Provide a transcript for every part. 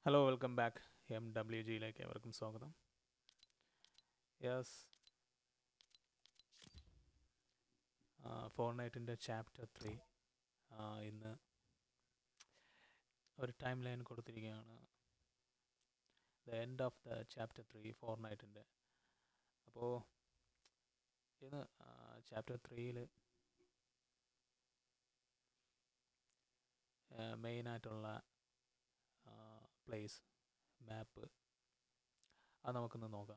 hello welcome back M W ജിയിലേക്ക് ഏവർക്കും സ്വാഗതം യെസ് ഫോർ നൈറ്റിൻ്റെ ചാപ്റ്റർ ത്രീ ഇന്ന് ഒരു ടൈം ലൈൻ കൊടുത്തിരിക്കുകയാണ് the end of the chapter three ഫോർ നൈറ്റിൻ്റെ അപ്പോൾ ഇന്ന് ചാപ്റ്റർ ത്രീയിൽ മെയിനായിട്ടുള്ള പ്ലേസ് മാപ്പ് അത് നമുക്കൊന്ന് നോക്കാം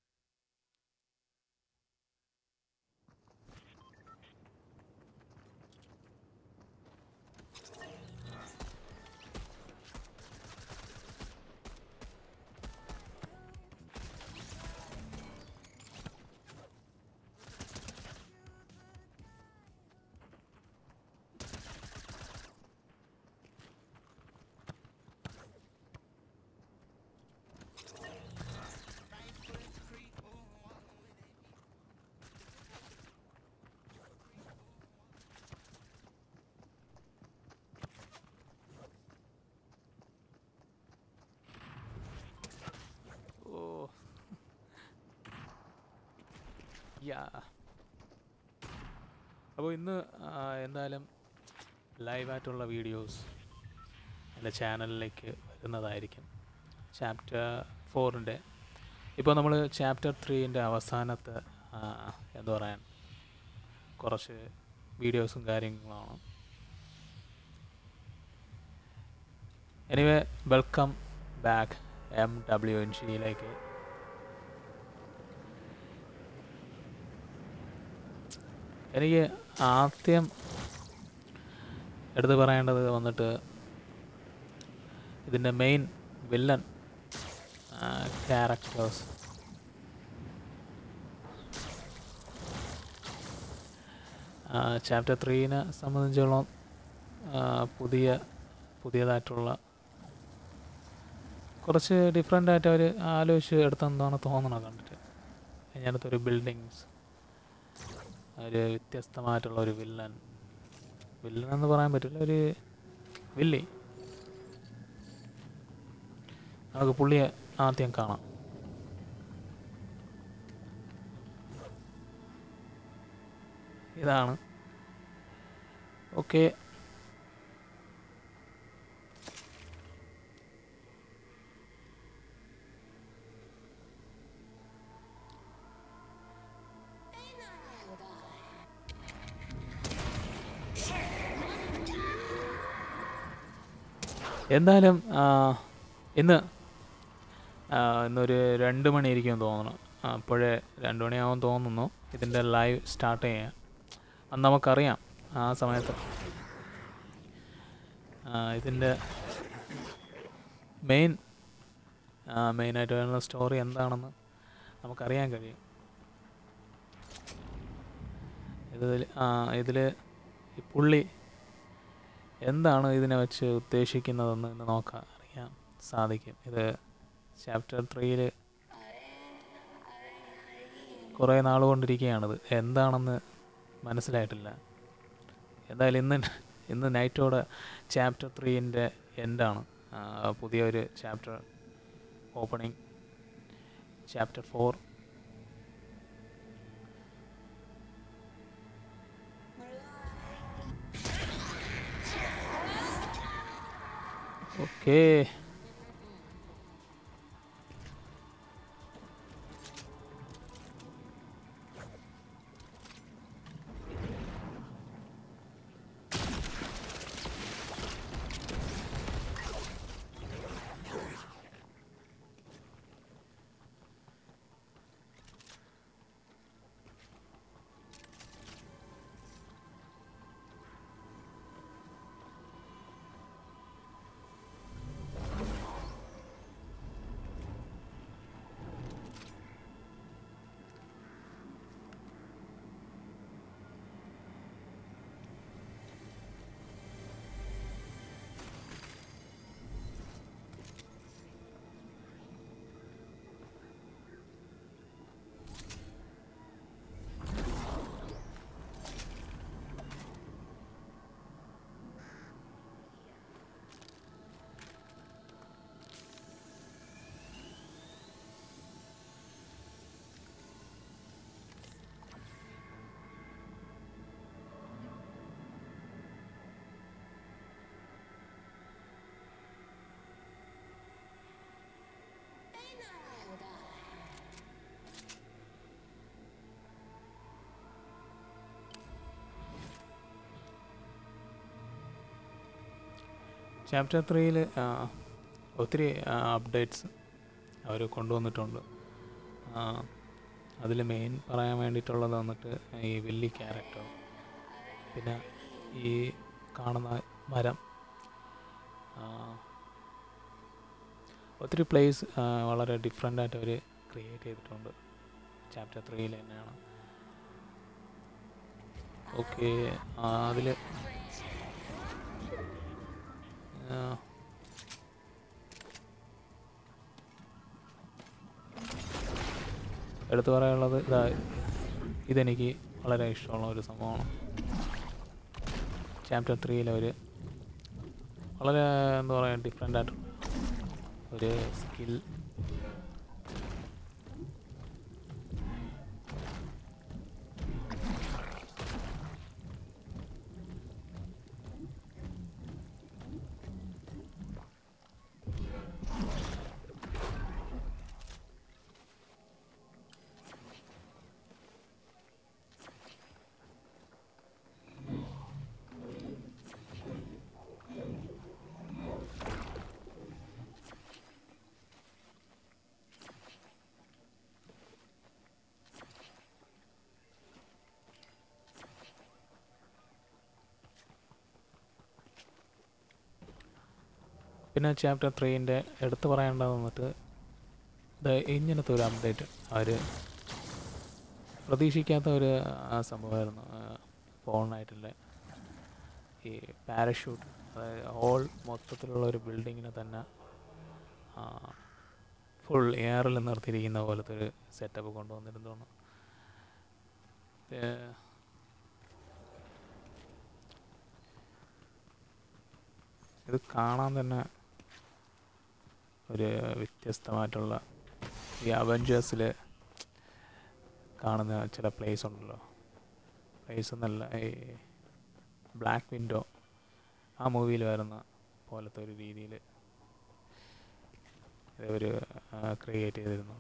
ഓ യാ അപ്പോൾ ഇന്ന് ആ, എന്തായാലും ലൈവായിട്ടുള്ള വീഡിയോസ് എൻ്റെ ചാനലിലേക്ക് വരുന്നതായിരിക്കും ചാപ്റ്റർ ഫോറിൻ്റെ ഇപ്പോൾ നമ്മൾ ചാപ്റ്റർ ത്രീൻ്റെ അവസാനത്തെ ആ, എന്താ പറയാൻ കുറച്ച് വീഡിയോസും കാര്യങ്ങളാണ് anyway welcome back M W N ജിയിലേക്ക് എനിക്ക് ആദ്യം എടുത്തു പറയേണ്ടത് വന്നിട്ട് ഇതിൻ്റെ മെയിൻ വില്ലൻ ക്യാരക്ടേഴ്സ് ചാപ്റ്റർ ത്രീനെ സംബന്ധിച്ചോളം ആ, പുതിയ പുതിയതായിട്ടുള്ള കുറച്ച് ഡിഫറെൻ്റ് ആയിട്ട് അവർ ആലോചിച്ച് എടുത്തെന്താണ് തോന്നണത് കണ്ടിട്ട് അതിനകത്ത് ഒരു ബിൽഡിങ്സ് ഒരു വ്യത്യസ്തമായിട്ടുള്ള ഒരു വില്ലൻ വില്ലൻ എന്ന് പറയാൻ പറ്റില്ല ഒരു വില്ലി നമുക്ക് പുള്ളിയെ ആദ്യം കാണാം ഇതാണ് ഓക്കെ എന്തായാലും ആ, ഇന്ന് ആ, ഇന്നൊരു രണ്ട് മണിയായിരിക്കും തോന്നുന്നു അപ്പോഴേ രണ്ട് മണിയാവും തോന്നുന്നു ഇതിൻ്റെ ലൈവ് സ്റ്റാർട്ട് ചെയ്യാൻ അന്ന് നമുക്കറിയാം ആ സമയത്ത് ആ, ഇതിൻ്റെ മെയിൻ മെയിനായിട്ട് വരുന്ന സ്റ്റോറി എന്താണെന്ന് നമുക്കറിയാൻ കഴിയും ഇതിൽ ഇതിൽ ഈ പുള്ളി എന്താണ് ഇതിനെ വെച്ച് ഉദ്ദേശിക്കുന്നതെന്ന് ഇന്ന് നോക്കാൻ അറിയാൻ സാധിക്കും ഇത് ചാപ്റ്റർ ത്രീയിൽ കുറേ നാൾ കൊണ്ടിരിക്കുകയാണിത് എന്താണെന്ന് മനസ്സിലായിട്ടില്ല എന്തായാലും ഇന്ന് ഇന്ന് നൈറ്റോടെ ചാപ്റ്റർ ത്രീൻ്റെ എൻഡാണ് പുതിയൊരു chapter opening chapter four okay chapter ത്രീയിൽ ഒത്തിരി അപ്ഡേറ്റ്സ് അവർ കൊണ്ടുവന്നിട്ടുണ്ട് അതിൽ മെയിൻ പറയാൻ വേണ്ടിയിട്ടുള്ളത് വന്നിട്ട് ഈ വില്ലി ക്യാരക്ടർ പിന്നെ ഈ കാണുന്ന മരം ആ, ഒത്തിരി പ്ലേസ് വളരെ ഡിഫറെൻ്റ് ആയിട്ട് അവർ ക്രിയേറ്റ് ചെയ്തിട്ടുണ്ട് ചാപ്റ്റർ ത്രീയിൽ തന്നെയാണ് ഓക്കെ അതിൽ എടുത്തു പറയാനുള്ളത് ഇതാ ഇതെനിക്ക് വളരെ ഇഷ്ടമുള്ള ഒരു സംഭവമാണ് ചാപ്റ്റർ ത്രീയിൽ അവർ വളരെ എന്താ പറയുക ഡിഫറെൻ്റ് ആയിട്ടുള്ള ഒരു സ്കിൽ പിന്നെ ചാപ്റ്റർ ത്രീൻ്റെ എടുത്തു പറയേണ്ടത് വന്നിട്ട് ഇത് ഇങ്ങനത്തെ ഒരു അപ്ഡേറ്റ് അവർ പ്രതീക്ഷിക്കാത്ത ഒരു ആ, സംഭവമായിരുന്നു ഫോണിനായിട്ടുള്ള ഈ പാരഷൂട്ട് അതായത് ഹോൾ മൊത്തത്തിലുള്ള ഒരു ബിൽഡിങ്ങിനെ തന്നെ ഫുൾ എയറിൽ നിർത്തിയിരിക്കുന്ന പോലത്തെ ഒരു സെറ്റപ്പ് കൊണ്ടുവന്നിരുന്നതാണ് ഏഹ് ഇത് കാണാൻ തന്നെ ഒരു വ്യത്യസ്തമായിട്ടുള്ള ഈ അവഞ്ചേഴ്സിൽ കാണുന്ന ചില പ്ലേസ് ഉണ്ടല്ലോ പ്ലേസ് എന്നല്ല ഈ ബ്ലാക്ക് വിൻഡോ ആ മൂവിയിൽ വരുന്ന പോലത്തെ ഒരു രീതിയിൽ ഇവർ ക്രിയേറ്റ് ചെയ്തിരുന്നത്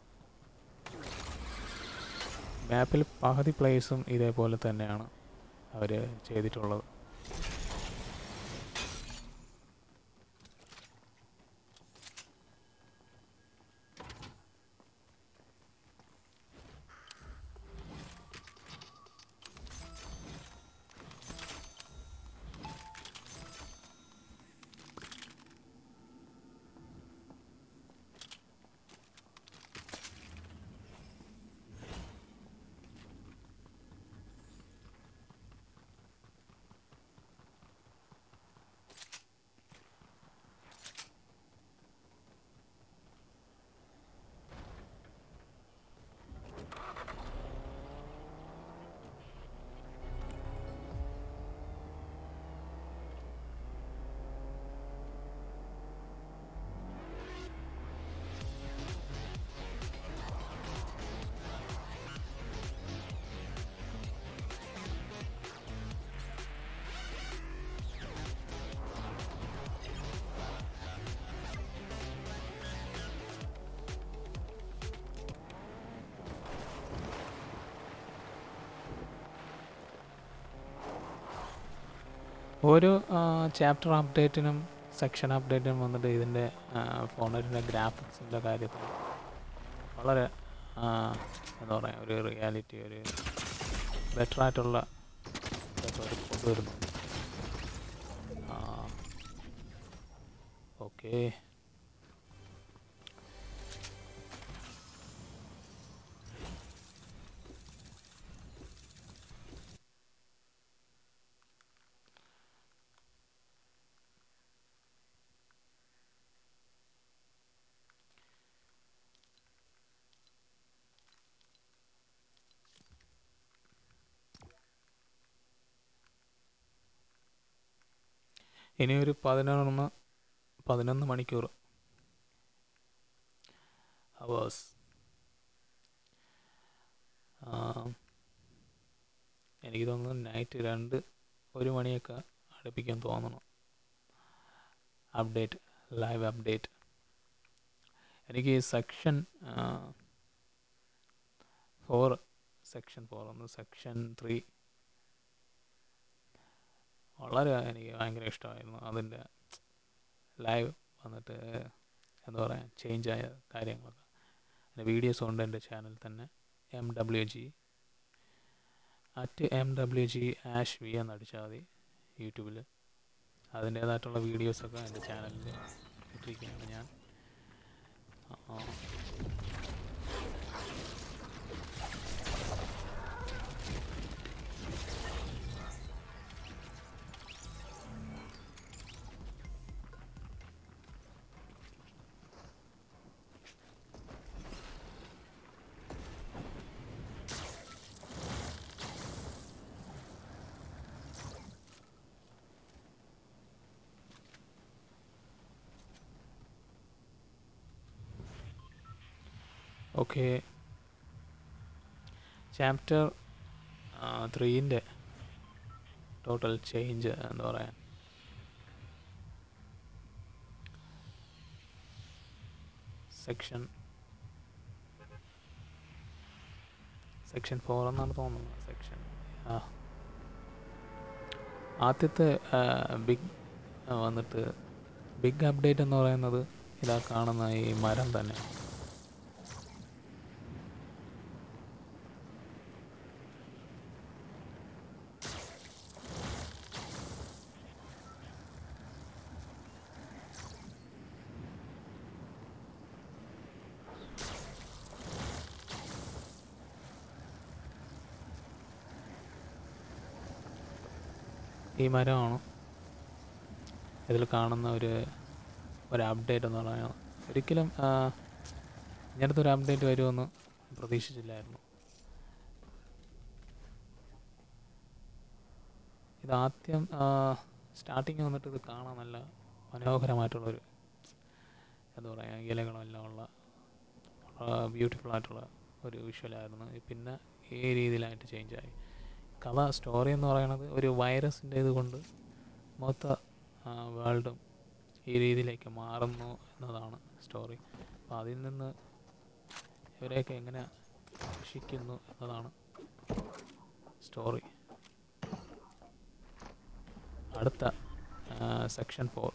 മാപ്പിൽ പകുതി പ്ലേസും ഇതേപോലെ തന്നെയാണ് അവർ ചെയ്തിട്ടുള്ളത് ഓരോ ചാപ്റ്റർ അപ്ഡേറ്റിനും സെക്ഷൻ അപ്ഡേറ്റിനും വന്നിട്ട് ഇതിൻ്റെ ഫോണിൻ്റെ ഗ്രാഫിക്സിൻ്റെ കാര്യത്തിൽ വളരെ ആ, എന്താ പറയുക ഒരു റിയാലിറ്റി ഒരു ബെറ്റർ ആയിട്ടുള്ള ഇതൊക്കെ അവർ കൊണ്ടുവരുന്നുണ്ട് ഓക്കെ ഇനി ഒരു പതിനൊന്ന് പതിനൊന്ന് മണിക്കൂർ അവേഴ്സ് എനിക്ക് തോന്നുന്നു നൈറ്റ് രണ്ട് ഒരു മണിയൊക്കെ അടുപ്പിക്കാൻ തോന്നണം അപ്ഡേറ്റ് ലൈവ് അപ്ഡേറ്റ് എനിക്ക് ഈ സെക്ഷൻ ഫോർ സെക്ഷൻ ഫോർ ഒന്ന് സെക്ഷൻ ത്രീ വളരെ എനിക്ക് ഭയങ്കര ഇഷ്ടമായിരുന്നു അതിൻ്റെ ലൈവ് വന്നിട്ട് എന്താ പറയുക ചേഞ്ച് ആയ കാര്യങ്ങളൊക്കെ അതിൻ്റെ വീഡിയോസ് ഉണ്ട് എൻ്റെ ചാനലിൽ തന്നെ M W G at M W G ash V എന്ന് അടിച്ചാൽ മതി യൂട്യൂബിൽ അതിൻ്റേതായിട്ടുള്ള വീഡിയോസൊക്കെ എൻ്റെ ചാനലിൽ ഇട്ടിരിക്കുകയാണ് ഞാൻ ആ, ഓക്കെ ചാപ്റ്റർ ത്രീൻ്റെ ടോട്ടൽ ചേഞ്ച് എന്താ പറയാൻ സെക്ഷൻ സെക്ഷൻ ഫോർ എന്നാണ് തോന്നുന്നത് സെക്ഷൻ ആ ആദ്യത്തെ ബിഗ് വന്നിട്ട് ബിഗ് അപ്ഡേറ്റ് എന്ന് പറയുന്നത് ഇതാ കാണുന്ന ഈ മരം തന്നെ ഈ മരമാണ് ഇതിൽ കാണുന്ന ഒരു ഒരു അപ്ഡേറ്റ് എന്ന് പറയുന്നത് ഒരിക്കലും ആ, ഇങ്ങനത്തെ ഒരു അപ്ഡേറ്റ് വരുമെന്ന് പ്രതീക്ഷിച്ചില്ലായിരുന്നു ഇത് ആദ്യം സ്റ്റാർട്ടിങ് വന്നിട്ട് ഇത് കാണാൻ നല്ല മനോഹരമായിട്ടുള്ളൊരു എന്താ പറയുക ഇലകളെല്ലാം ഉള്ള ബ്യൂട്ടിഫുൾ ആയിട്ടുള്ള ഒരു വിഷ്വലായിരുന്നു പിന്നെ ഈ രീതിയിലായിട്ട് ചേഞ്ച് ആയി കഥ സ്റ്റോറി എന്ന് പറയുന്നത് ഒരു വൈറസിൻ്റെ ഇത് കൊണ്ട് മൊത്ത വേൾഡും ഈ രീതിയിലേക്ക് മാറുന്നു എന്നതാണ് സ്റ്റോറി അപ്പോൾ അതിൽ നിന്ന് ഇവരെയൊക്കെ എങ്ങനെ രക്ഷിക്കുന്നു എന്നതാണ് സ്റ്റോറി അടുത്ത സെക്ഷൻ ഫോർ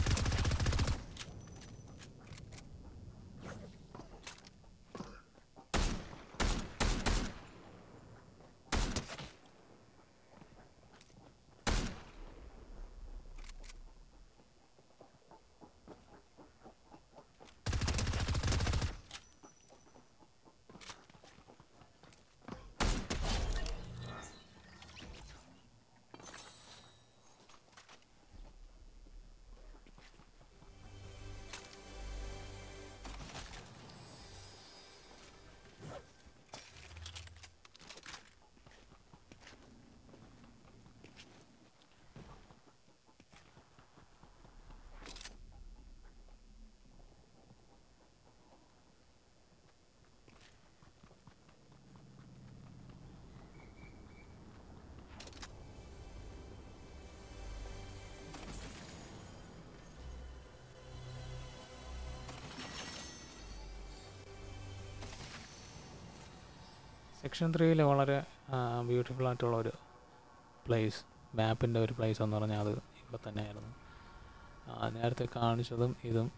സെക്ഷൻ ത്രീയിൽ വളരെ ബ്യൂട്ടിഫുൾ ആയിട്ടുള്ള ഒരു പ്ലേസ് മാപ്പിൻ്റെ ഒരു പ്ലേസ് എന്ന് പറഞ്ഞാൽ അത് ഇവിടെ തന്നെയായിരുന്നു ആ, നേരത്തെ കാണിച്ചതും ഇതും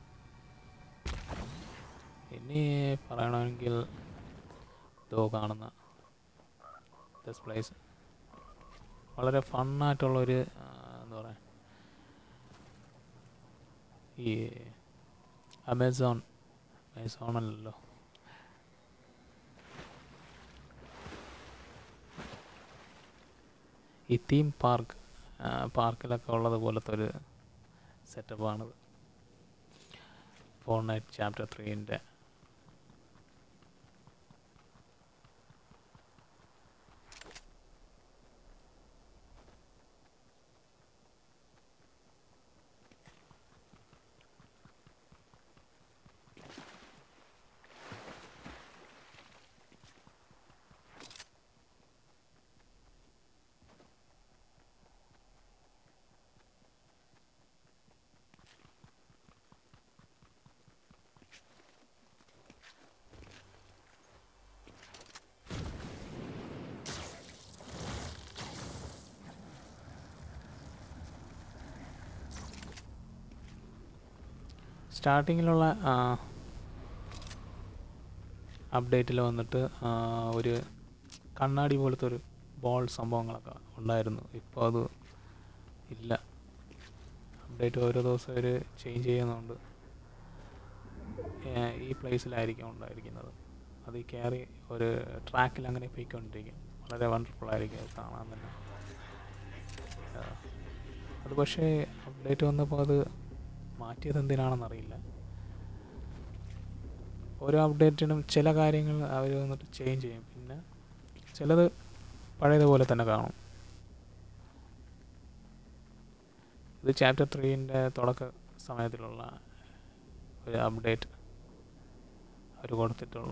ഇനി പറയണമെങ്കിൽ ഇതോ കാണുന്ന ദിസ് പ്ലേസ് വളരെ ഫണ്ണായിട്ടുള്ളൊരു എന്താ പറയുക ഈ അമേസോൺ അമേസോൺ അല്ലല്ലോ ഈ തീം പാർക്ക് പാർക്കിലൊക്കെ ഉള്ളത് പോലത്തെ ഒരു സെറ്റപ്പാണിത് ഫോർ നൈറ്റ് ചാപ്റ്റർ ത്രീൻ്റെ സ്റ്റാർട്ടിങ്ങിലുള്ള അപ്ഡേറ്റിൽ വന്നിട്ട് ആ, ഒരു കണ്ണാടി പോലത്തെ ഒരു ബോൾ സംഭവങ്ങളൊക്കെ ഉണ്ടായിരുന്നു ഇപ്പോൾ അത് ഇല്ല അപ്ഡേറ്റ് ഓരോ ദിവസം അവർ ചേഞ്ച് ചെയ്യുന്നുണ്ട് ഏ, ഈ പ്ലേസിലായിരിക്കും ഉണ്ടായിരിക്കുന്നത് അത് ഈ കയറി ഒരു ട്രാക്കിൽ അങ്ങനെ പോയിക്കൊണ്ടിരിക്കും വളരെ വണ്ടർഫുൾ ആയിരിക്കും അത് കാണാൻ തന്നെ ആ, അത് പക്ഷേ അപ്ഡേറ്റ് വന്നപ്പോൾ അത് മാറ്റിയത് എന്തിനാണെന്നറിയില്ല ഓരോ അപ്ഡേറ്റിനും ചില കാര്യങ്ങൾ അവർ വന്നിട്ട് ചേഞ്ച് ചെയ്യും പിന്നെ ചിലത് പഴയതുപോലെ തന്നെ കാണും ഇത് ചാപ്റ്റർ ത്രീൻ്റെ തുടക്ക സമയത്തിലുള്ള ഒരു അപ്ഡേറ്റ് അവർ കൊടുത്തിട്ടുള്ള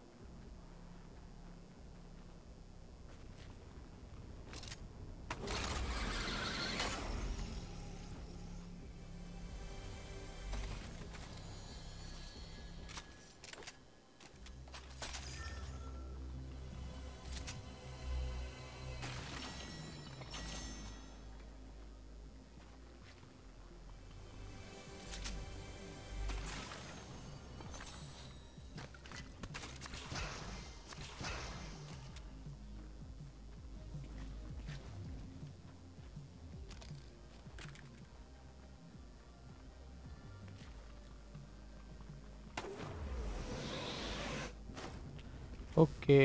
ഓക്കെ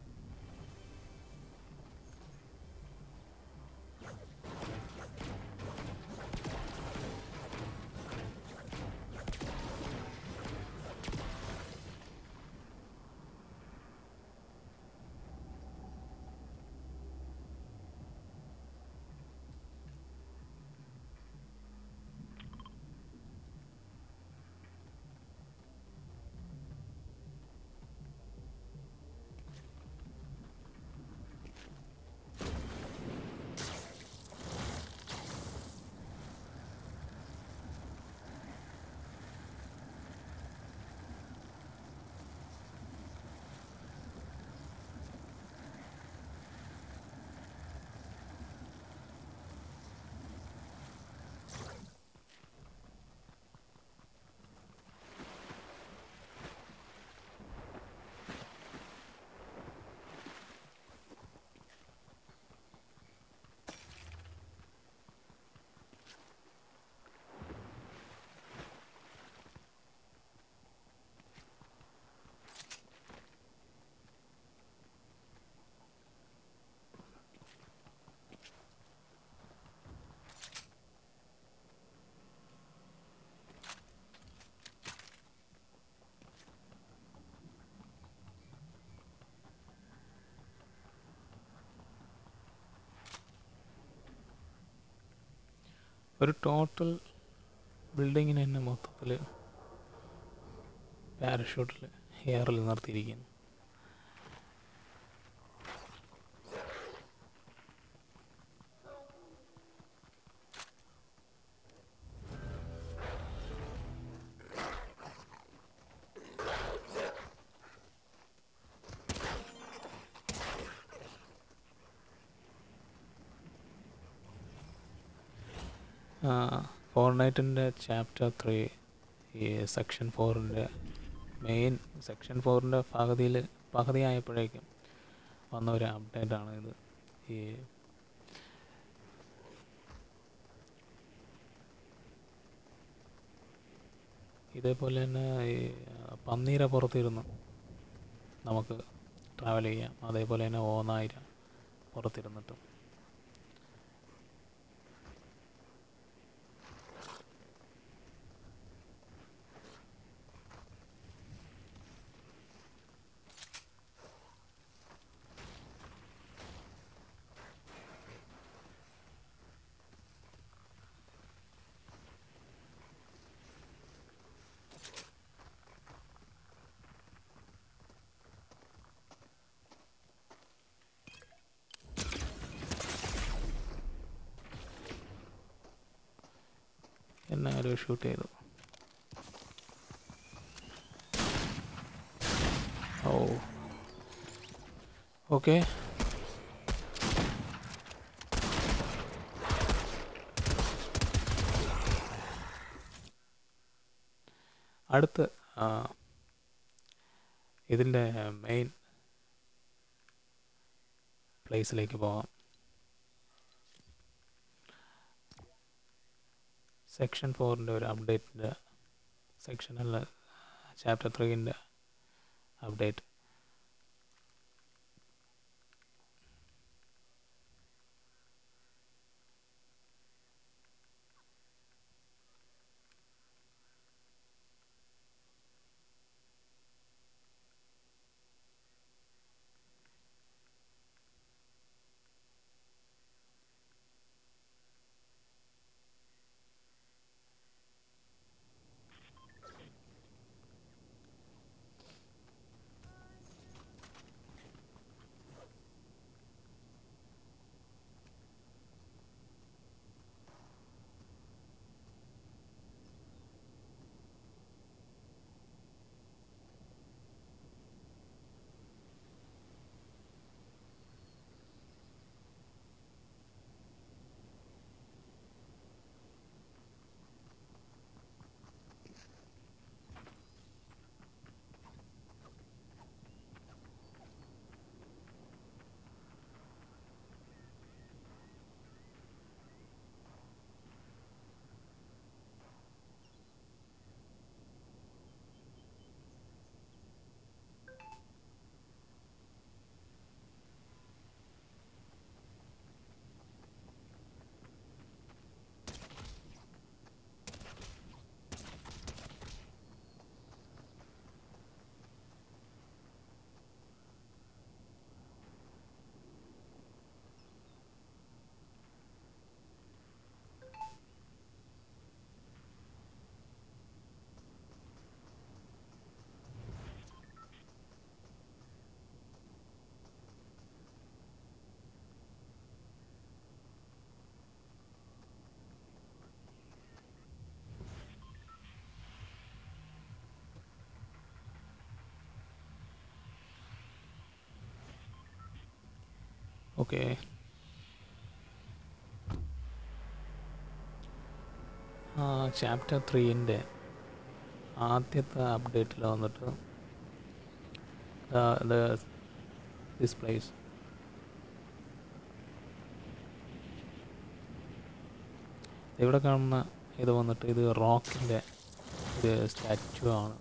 ഒരു ടോട്ടൽ ബിൽഡിങ്ങിന് തന്നെ മൊത്തത്തിൽ പാരഷൂട്ടിൽ എയറിൽ നിർത്തിയിരിക്കുന്നു ഫോർനൈറ്റിൻ്റെ ചാപ്റ്റർ ത്രീ ഈ സെക്ഷൻ ഫോറിൻ്റെ മെയിൻ സെക്ഷൻ ഫോറിൻ്റെ പകുതിയിൽ പകുതിയായപ്പോഴേക്കും വന്ന ഒരു അപ്ഡേറ്റ് ആണ് ഇത് ഈ ഇതേപോലെ തന്നെ ഈ പന്നീര പുറത്തിരുന്ന് നമുക്ക് ട്രാവൽ ചെയ്യാം അതേപോലെ തന്നെ ഓനായിര പുറത്തിരുന്നിട്ടും എന്നെ ആരോ ഷൂട്ട് ചെയ്തു ഓ ഓക്കെ അടുത്ത് ആ, ഇതിൻ്റെ മെയിൻ പ്ലേസിലേക്ക് പോകാം സെക്ഷൻ ഫോറിൻ്റെ ഒരു അപ്ഡേറ്റിൻ്റെ സെക്ഷൻ അല്ല ചാപ്റ്റർ ത്രീൻ്റെ അപ്ഡേറ്റ് ഓക്കെ ചാപ്റ്റർ ത്രീൻ്റെ ആദ്യത്തെ അപ്ഡേറ്റിൽ വന്നിട്ട് ദിസ് പ്ലേസ് ഇവിടെ കാണുന്ന ഇത് വന്നിട്ട് ഇത് റോക്കിൻ്റെ ഒരു സ്റ്റാച്ചു ആണ്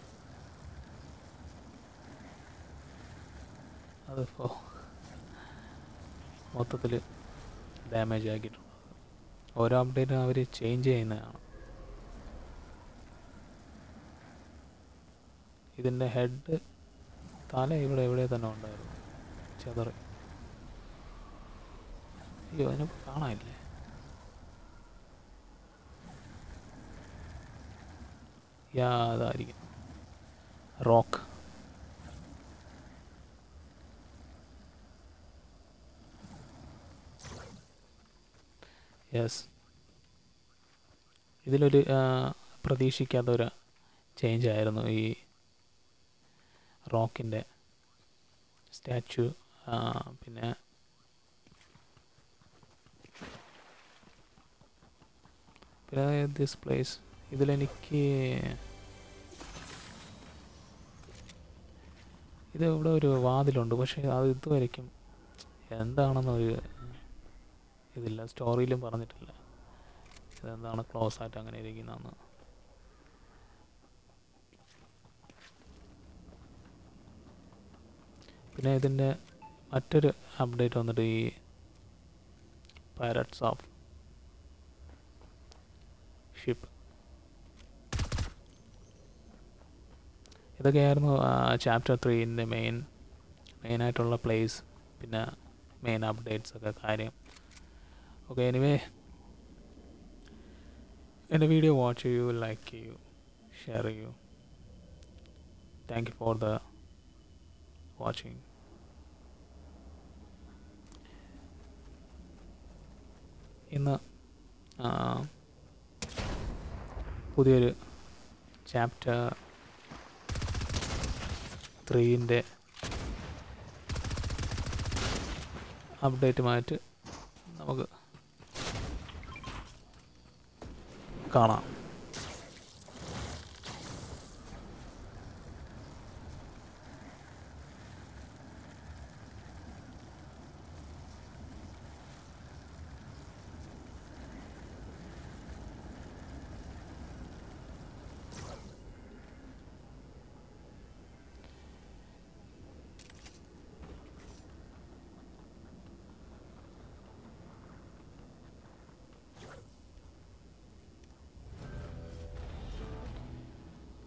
അതിപ്പോൾ മൊത്തത്തിൽ ഡാമേജ് ആക്കിയിട്ടുണ്ട് ഓരോ അപ്ഡേറ്റും അവർ ചേഞ്ച് ചെയ്യുന്നതാണ് ഇതിൻ്റെ ഹെഡ് തല ഇവിടെ എവിടെ തന്നെ ഉണ്ടായിരുന്നു ചെതറി അയ്യോ അതിനെ കാണാനില്ലേ യാ അതായിരിക്കും റോക്ക് യെസ് ഇതിലൊരു ആ, പ്രതീക്ഷിക്കാത്തൊരു ചേഞ്ച് ആയിരുന്നു ഈ റോക്കിൻ്റെ സ്റ്റാച്ചു പിന്നെ പിന്നെ ദിസ് പ്ലേസ് ഇതിലെനിക്ക് ഇത് ഇവിടെ ഒരു വാതിലുണ്ട് പക്ഷേ അത് ഇതുവരയ്ക്കും എന്താണെന്നൊരു ഇതില്ല സ്റ്റോറിയിലും പറഞ്ഞിട്ടില്ല ഇതെന്താണ് ക്ലോസ് ആയിട്ട് അങ്ങനെ ഇരിക്കുന്നതെന്ന് പിന്നെ ഇതിൻ്റെ മറ്റൊരു അപ്ഡേറ്റ് വന്നിട്ട് ഈ പൈററ്റ്സ് ഓഫ് ഷിപ്പ് ഇതൊക്കെയായിരുന്നു ചാപ്റ്റർ ത്രീൻ്റെ മെയിൻ മെയിനായിട്ടുള്ള പ്ലേസ് പിന്നെ മെയിൻ അപ്ഡേറ്റ്സ് ഒക്കെ കാര്യം ഓക്കെ എനിവേ എൻ്റെ വീഡിയോ വാച്ച് ചെയ്യൂ ലൈക്ക് ചെയ്യൂ ഷെയർ ചെയ്യൂ thank you for the watching ഇന്ന് ആ, പുതിയൊരു ചാപ്റ്റർ ത്രീൻ്റെ അപ്ഡേറ്റുമായിട്ട് നമുക്ക് കാണാം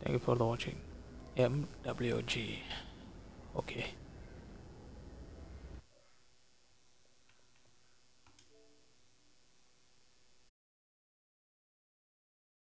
thank you for the watching M W G okay